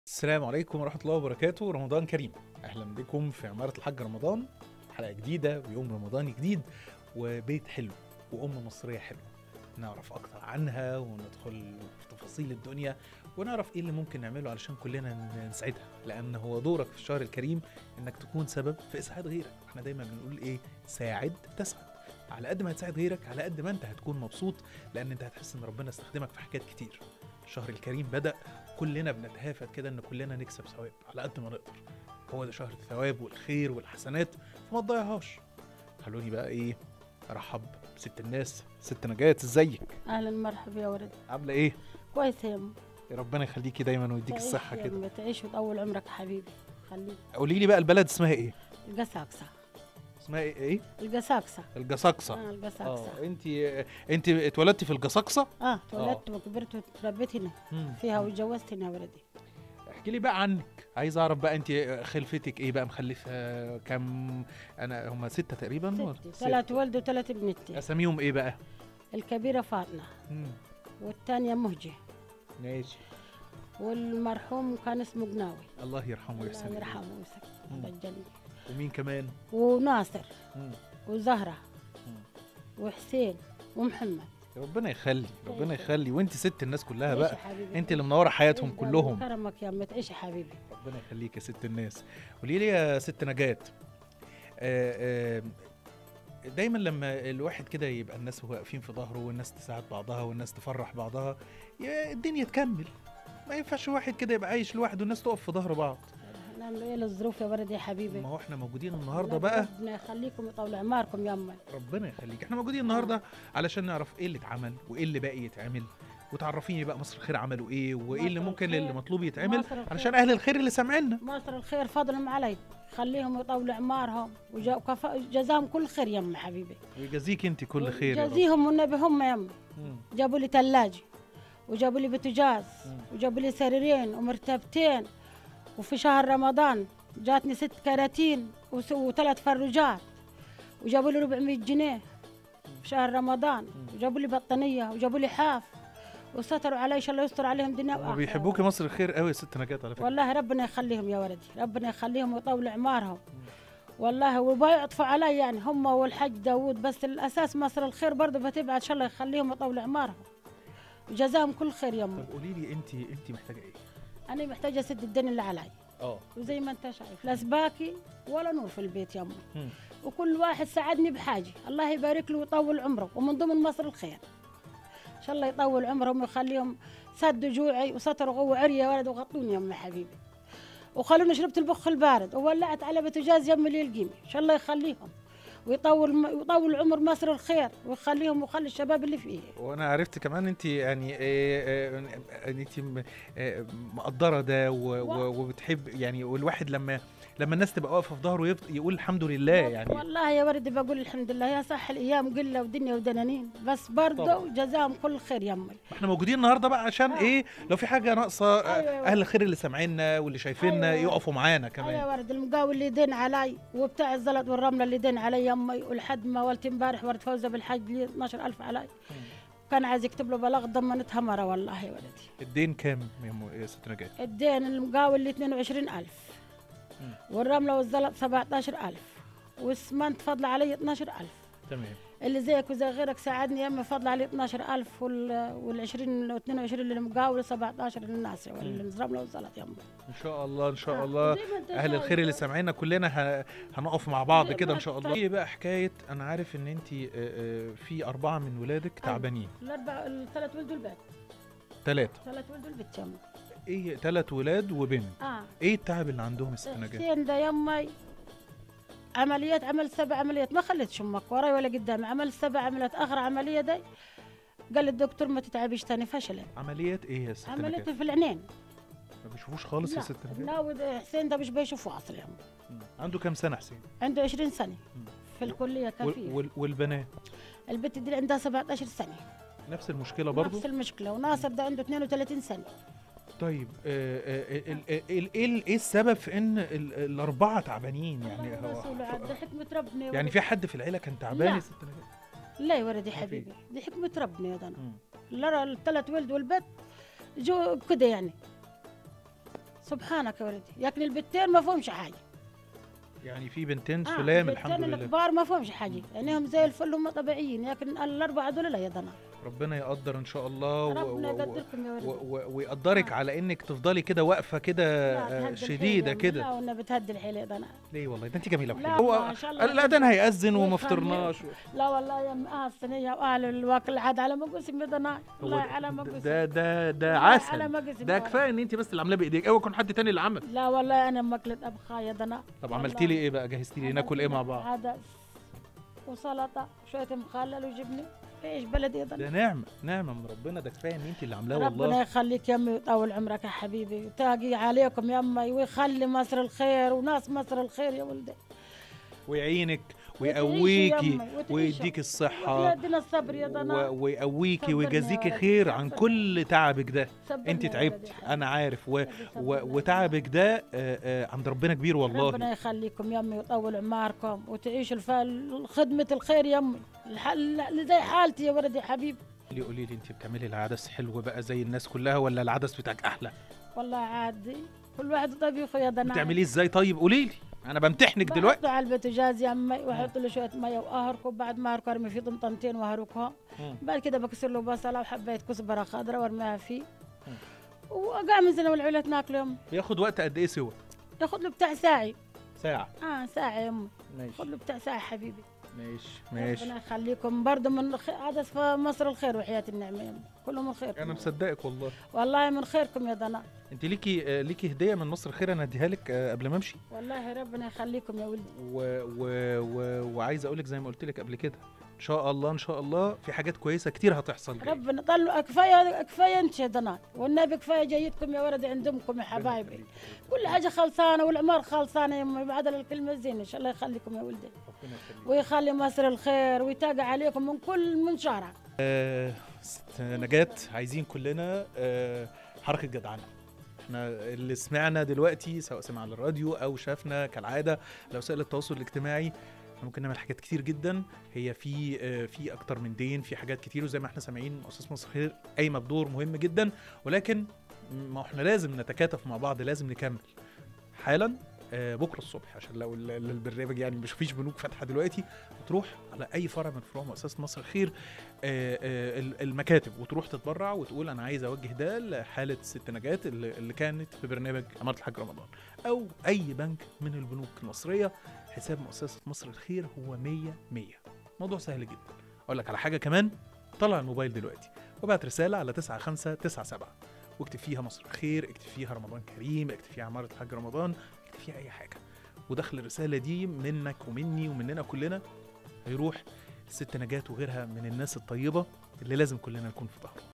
السلام عليكم ورحمة الله وبركاته رمضان كريم أهلا بكم في عمارة الحاج رمضان حلقة جديدة ويوم رمضان جديد وبيت حلو وأم مصرية حلوة نعرف أكتر عنها وندخل في تفاصيل الدنيا ونعرف إيه اللي ممكن نعمله علشان كلنا ن- نسعدها لأن هو دورك في الشهر الكريم إنك تكون سبب في إسعاد غيرك احنا دايما بنقول إيه ساعد تسعد على قد ما هتساعد غيرك على قد ما انت هتكون مبسوط لان انت هتحس ان ربنا استخدمك في حاجات كتير الشهر الكريم بدأ كلنا بنتهافت كده ان كلنا نكسب ثواب على قد ما نقدر هو ده شهر الثواب والخير والحسنات فما تضيعهاش خلوني بقى ايه ارحب بست الناس ست نجاة ازيك اهلا مرحبا يا ولد عامله ايه كويس يا ام يا ربنا يخليكي دايما ويديك تعيش الصحه يا كده أم، تعيش وتطول عمرك حبيبي خليك قولي لي بقى البلد اسمها ايه القساقسة اسمها ايه, إيه؟ القساقسة الجساقسه اه اه القساقسة انت انت اتولدتي في الجساقسه اه اتولدت وكبرت وتربيت هنا مم. فيها واتجوزت هنا يا ولدي احكي لي بقى عنك عايز اعرف بقى انت خلفتك ايه بقى مخلفه كم انا هم ستة تقريبا ولا ستي ستة؟ ثلاث ولد وثلاث بنتي اساميهم ايه بقى الكبيرة فاطمة مم. والثانية مهجة ماشي والمرحوم كان اسمه قناوي الله يرحمه ويحسن الله إليه. يرحمه ويسكنه مم. بالجنة ومين كمان وناصر مم. وزهرة مم. وحسين ومحمد ربنا يخلي ربنا تعيش. يخلي وانت ست الناس كلها تعيش بقى يا حبيبي. انت اللي منوره حياتهم تعيش كلهم كرمك يا أم تعيش يا حبيبي ربنا يخليك يا ست الناس قولي لي يا ست نجاة آه، آه، دايما لما الواحد كده يبقى الناس واقفين في ظهره والناس تساعد بعضها والناس تفرح بعضها يا الدنيا تكمل ما ينفعش واحد كده يبقى عايش لوحده والناس تقف في ظهر بعض نعمل ايه للظروف يا ولدي يا حبيبي ما هو احنا موجودين النهارده الله بقى ربنا يخليكم ويطول اعماركم يا امي ربنا يخليك احنا موجودين النهارده علشان نعرف ايه اللي اتعمل وايه اللي باقي يتعمل وتعرفيني بقى مصر الخير عملوا ايه وايه اللي مصر ممكن الخير. اللي مطلوب يتعمل مصر الخير. علشان اهل الخير اللي سامعيننا مصر الخير فضلهم علي خليهم يطولوا اعمارهم وجا- وكفا- جزاهم كل خير يا امي حبيبي ويجازيك انت كل خير يا رب جزيهم والنبي هم يا امي مم. جابوا لي ثلاجه وجابوا لي بوتاجاز مم. وجابوا لي سريرين ومرتبتين وفي شهر رمضان جاتني ست كراتين وس- وثلاث فروجات وجابوا لي 400 جنيه في شهر رمضان وجابوا لي بطانيه وجابوا لي حاف وستروا علي ان شاء الله يستر عليهم دنيا هما واخره بيحبوكي مصر الخير قوي يا ست نجاة على فكره والله ربنا يخليهم يا ولدي ربنا يخليهم ويطول اعمارهم والله وبيعطفوا علي يعني هم والحج داوود بس الاساس مصر الخير برضه بتبعد ان شاء الله يخليهم ويطول اعمارهم وجزاهم كل خير يا امي طب قولي لي انت انت محتاجه ايه انا محتاجه اسد الدين اللي علي اه وزي ما انت شايف لا سباكي ولا نور في البيت يا امي مم. وكل واحد ساعدني بحاجه الله يبارك له ويطول عمره ومن ضمن مصر الخير ان شاء الله يطول عمرهم ويخليهم سدوا جوعي وستروا غو عري يا ولد وغطوني يا ام حبيبي وخلوني شربت البخ البارد وولعت على بوتاجاز يم لي القيمه ان شاء الله يخليهم ويطول ويطول عمر مصر الخير ويخليهم ويخلي الشباب اللي فيه وانا عرفت كمان انت يعني آه، آه، انت م- آه، مقدره ده و- و- وبتحب يعني والواحد لما لما الناس تبقى واقفه في ظهره يفض- يقول الحمد لله يعني والله يا ولدي بقول الحمد لله يا صح الايام قله ودنيا ودنانين بس برضه طبعا. جزاهم كل خير يا امي احنا موجودين النهارده بقى عشان آه. ايه لو في حاجه ناقصه آه، أيوة، أيوة. اهل الخير اللي سامعيننا واللي شايفيننا أيوة. يقفوا معانا يا كمان ورد المقاول اللي دين علي وبتاع الزلط والرمله اللي دين علي يمي ولحد ما ولت امبارح ورد فوزه بالحج لي 12000 علي كان عايز يكتب له بلاغ ضمنتها مره والله يا ولدي الدين كام يا م- يا ست نجاة الدين المقاول اللي 22000 مم. والرمله والزلط 17000 والسمنت فضل علي 12000 تمام اللي زيك وزي غيرك ساعدني يمي فضل علي 12000 وال وال 20 و 22 اللي المقاول 17 للناس والرمله والزلط يمي ان شاء الله ان شاء آه، الله زي ما أنت اهل شايف. الخير اللي سامعينا كلنا ه- هنقف مع بعض زي كده ما ان شاء أنت- الله ايه بقى حكايه انا عارف ان انت في اربعه من ولادك أيوة. تعبانين الاربع الثلاث ولد والبنت ثلاثه ثلاث ولد والبنت يمي ايه ثلاث ولاد وبنت اه ايه التعب اللي عندهم يا ست نجاة حسين ده يمي عمليات عملت سبع عمليات ما خليتش امك وراي ولا قدامي عملت سبع عمليات اخر عمليه دي قال الدكتور ما تتعبيش تاني فشلت عمليات ايه يا ست عملية نجاة في العينين ما بيشوفوش خالص يا لا ست نجاة ناود حسين ده مش بيشوفه اصلا يا أمي. مم. عنده كام سنه حسين عنده 20 سنه مم. في الكليه وال- كفيف وال- والبنات البنت دي عندها 17 سنه نفس المشكله برضو نفس المشكله وناصر ده عنده 32 سنه طيب آه، آه، ال- ال- ال- ايه ال- ايه السبب في ان ال- الاربعه تعبانين يعني الله هو ورسوله عاد، ده حكمه ربنا يا يعني ولدي. في حد في العيله كان تعبان لا. يا ست نجاة لا يا ولدي ما في. حبيبي دي حكمه ربنا يا دنا مم. لا الثلاث ولد والبنت جو كده يعني سبحانك يا ولدي ياكل البتين ما فهمش حاجه يعني في بنتين آه، سلام البتين الحمد لله الكبار ما فهمش حاجه يعني هم زي الفل هم طبيعيين لكن الاربعه دول لا يا ضنا ربنا يقدر ان شاء الله و- ربنا و- و- يقدركم يا ولدي و- و- ويقدرك آه. على انك تفضلي كده واقفه كده لا، آه، تهدي الحيل شديده يا أمي. كده لا والله بتهدي الحيل يا ضنا ليه والله ده انت جميله لا وحلوه ما شاء الله الاذان هيأذن وما ويخليك. فطرناش لا والله يا ام الصينيه واهل الواكل عاد على ما قسم يا ضنا هو لا ده- على ما قسم ده ده ده والله على عسل ما قسم ده والله. كفايه ان انت بس اللي عاملاه بايديك اوعى يكون حد تاني اللي عمل لا والله انا ماكله ابخا يا ضنا طب عملتي لي ايه بقى جهزتي لي ناكل ايه مع بعض عدس وسلطه شويه مخلل وجبنه عيش بلدي يا ضنا ده نعمه نعمه من ربنا ده كفايه ان انت اللي عاملاه ربنا والله يخليك يا امي ويطول عمرك يا حبيبي وتاقي عليكم يا امي ويخلي مصر الخير وناس مصر الخير يا ولدي ويعينك وتعيشي يا ويقويكي أمي، وتعيشي. ويديك الصحه ويدينا الصبر يا و- ضنا ويقويكي صبرني يا ويجازيكي ولدي، خير عن صبرني. كل تعبك ده صبرني انت يا تعبت ولدي يا حبيبي. انا عارف و... ولدي و... صبرني يا وتعبك ده آه، آه، عند ربنا كبير والله ربنا يخليكم يا امي ويطول عماركم وتعيشوا الف... خدمة الخير يا امي الح... اللي زي حالتي يا ولدي حبيبي لي قولي لي انت بتعملي العدس حلو بقى زي الناس كلها ولا العدس بتاعك احلى والله عادي كل واحد طبيخه يا ضنا بتعمليه ازاي طيب قولي لي انا بمتحنك دلوقتي بحطه على البوتاجاز يا امي واحط له شويه ميه واهركه بعد ما اهركه ارمي فيه طمطمتين واهركها مم. بعد كده بكسر له بصله وحبايه كزبره خضراء وارميها فيه وقام زين والعيلة ناكله يا امي بياخد وقت قد ايه سوا تاخذ له بتاع ساعه ساعه اه ساعه يا امي ماشي خذ له بتاع ساعه حبيبي ماشي ماشي ربنا يخليكم برضه من خ... عدس في مصر الخير وحياة النعمة يا أمي كله من خيركم انا مصدقك والله والله من خيركم يا ضنا انت ليكي آه، ليكي هديه من مصر خير انا اديها لك آه، قبل ما امشي والله ربنا يخليكم يا ولدي و... و... و... وعايز اقول لك زي ما قلت لك قبل كده ان شاء الله ان شاء الله في حاجات كويسه كتير هتحصل جاي. ربنا طلعوا كفايه كفايه انت يا ضنا والنبي كفايه جيتكم يا ولدي عندكم يا حبايبي كل حاجه خلصانه والعمار خلصانه يا امي بعد الكلمه الزينه ان شاء الله يخليكم يا ولدي ربنا يخليك. ويخلي مصر الخير ويتاقى عليكم من كل من شارع آه، ست نجاة عايزين كلنا آه، حركة جدعنة احنا اللي سمعنا دلوقتي سواء سمع على الراديو او شافنا كالعادة على وسائل التواصل الاجتماعي احنا ممكن نعمل حاجات كتير جدا هي في آه، في اكتر من دين في حاجات كتير وزي ما احنا سامعين مؤسسة مصر خير قايمة بدور مهم جدا ولكن ما احنا لازم نتكاتف مع بعض لازم نكمل حالا آه، بكره الصبح عشان لو ال- ال- البرنامج يعني مش فيش بنوك فاتحه دلوقتي تروح على اي فرع من فروع مؤسسه مصر الخير آه، آه، ال- المكاتب وتروح تتبرع وتقول انا عايز اوجه ده لحاله ست نجاة اللي اللي كانت في برنامج اماره الحاج رمضان او اي بنك من البنوك المصريه حساب مؤسسه مصر الخير هو 100 100 موضوع سهل جدا اقول لك على حاجه كمان طلع الموبايل دلوقتي وابعت رساله على 9597 واكتب فيها مصر الخير اكتب فيها رمضان كريم اكتب فيها عماره الحاج رمضان اكتب فيها اي حاجه ودخل الرساله دي منك ومني ومننا كلنا هيروح الست نجاة وغيرها من الناس الطيبة اللي لازم كلنا نكون في ظهرهم